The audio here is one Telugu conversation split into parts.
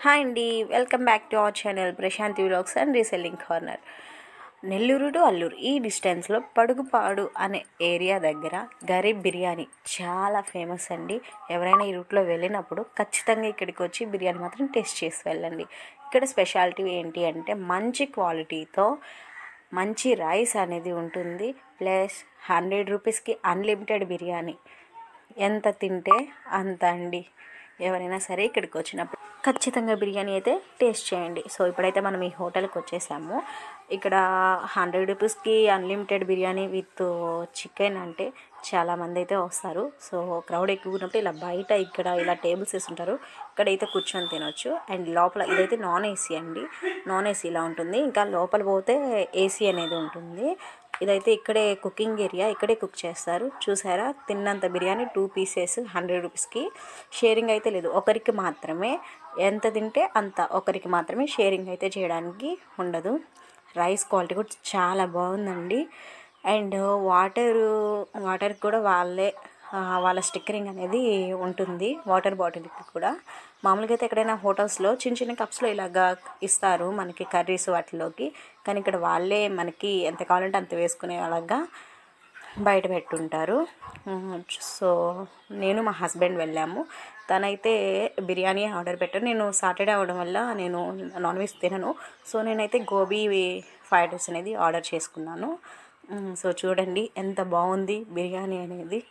హాయ్ అండి welcome back to our channel Prashanthi vlogs and reselling corner Nellore to Alluru ఈ డిస్టెన్స్లో పడుగుపాడు అనే ఏరియా దగ్గర గరీబ్ బిర్యానీ చాలా ఫేమస్ అండి ఎవరైనా ఈ రూట్లో వెళ్ళినప్పుడు ఖచ్చితంగా ఇక్కడికి వచ్చి బిర్యానీ మాత్రం టేస్ట్ చేసి వెళ్ళండి ఇక్కడ స్పెషాలిటీ ఏంటి అంటే మంచి క్వాలిటీతో మంచి రైస్ అనేది ఉంటుంది ప్లస్ హండ్రెడ్ రూపీస్కి అన్లిమిటెడ్ బిర్యానీ ఎంత తింటే అంత అండి ఎవరైనా సరే ఇక్కడికి వచ్చినప్పుడు ఖచ్చితంగా బిర్యానీ అయితే టేస్ట్ చేయండి సో ఇప్పుడైతే మనం ఈ హోటల్కి వచ్చేసాము ఇక్కడ హండ్రెడ్ రూపీస్కి అన్లిమిటెడ్ బిర్యానీ విత్ చికెన్ అంటే చాలామంది అయితే వస్తారు సో క్రౌడ్ ఎక్కువ ఉన్నప్పుడు ఇలా బయట ఇక్కడ ఇలా టేబుల్స్ వేస్తుంటారు ఇక్కడైతే కూర్చొని తినొచ్చు అండ్ లోపల ఇదైతే నాన్ ఏసీ అండి నాన్ ఏసీ ఇలా ఉంటుంది ఇంకా లోపల పోతే ఏసీ అనేది ఉంటుంది ఇదైతే ఇక్కడే కుకింగ్ ఏరియా ఇక్కడే కుక్ చేస్తారు చూసారా తిన్నంత బిర్యానీ టూ పీసెస్ హండ్రెడ్ రూపీస్కి షేరింగ్ అయితే లేదు ఒకరికి మాత్రమే ఎంత తింటే అంత ఒకరికి మాత్రమే షేరింగ్ అయితే చేయడానికి ఉండదు రైస్ క్వాలిటీ కూడా చాలా బాగుందండి అండ్ వాటర్ వాటర్ కూడా వాళ్ళే ఆ, వాళ్ళ స్టిక్కరింగ్ అనేది ఉంటుంది వాటర్ బాటిల్కి కూడా మామూలుగా అయితే ఎక్కడైనా హోటల్స్లో చిన్న చిన్న కప్స్లో ఇలాగా ఇస్తారు మనకి కర్రీస్ వాటిలోకి కానీ ఇక్కడ వాళ్ళే మనకి ఎంత కావాలంటే అంత వేసుకునే అలాగా బయట పెట్టుంటారు ఉమ్, సో నేను మా హస్బెండ్ వెళ్ళాము తనైతే బిర్యానీ ఆర్డర్ పెట్టాను నేను సాటర్డే అవడం వల్ల నేను నాన్ వెజ్ తినను సో నేనైతే గోబీ ఫ్రైడ్ రైస్ అనేది ఆర్డర్ చేసుకున్నాను ఉమ్, సో చూడండి ఎంత బాగుంది బిర్యానీ అనేది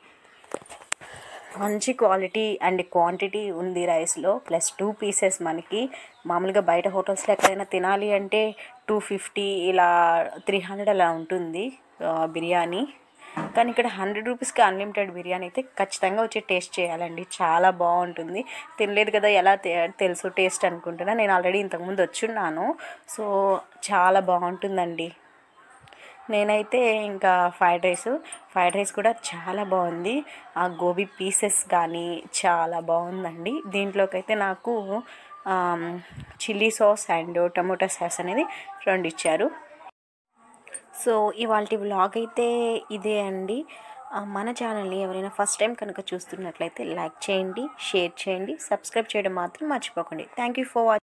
మంచి క్వాలిటీ అండ్ క్వాంటిటీ ఉంది రైస్లో ప్లస్ టూ పీసెస్ మనకి మామూలుగా బయట హోటల్స్లో ఎక్కడైనా తినాలి అంటే టూ ఫిఫ్టీ ఇలా త్రీ హండ్రెడ్ అలా ఉంటుంది ఆ, బిర్యానీ కానీ ఇక్కడ హండ్రెడ్ రూపీస్కి అన్లిమిటెడ్ బిర్యానీ అయితే ఖచ్చితంగా వచ్చి టేస్ట్ చేయాలండి చాలా బాగుంటుంది తినలేదు కదా ఎలా తె- తెలుసు టేస్ట్ అనుకుంటున్నా నేను ఆల్రెడీ ఇంతకుముందు వచ్చున్నాను సో చాలా బాగుంటుందండి నేనైతే ఇంకా ఫ్రైడ్ రైస్ ఫ్రైడ్ రైస్ కూడా చాలా బాగుంది ఆ గోబీ పీసెస్ కానీ చాలా బాగుందండి దీంట్లోకి అయితే నాకు chilli sauce and tomato sauce అనేది రెండు ఇచ్చారు సో ఇవాళ వ్లాగ్ అయితే ఇదే అండి ఆ, మన ఛానల్ని ఎవరైనా ఫస్ట్ టైం కనుక చూస్తున్నట్లయితే లైక్ చేయండి షేర్ చేయండి సబ్స్క్రైబ్ చేయడం మాత్రం మర్చిపోకండి థ్యాంక్ యూ ఫర్ వాచింగ్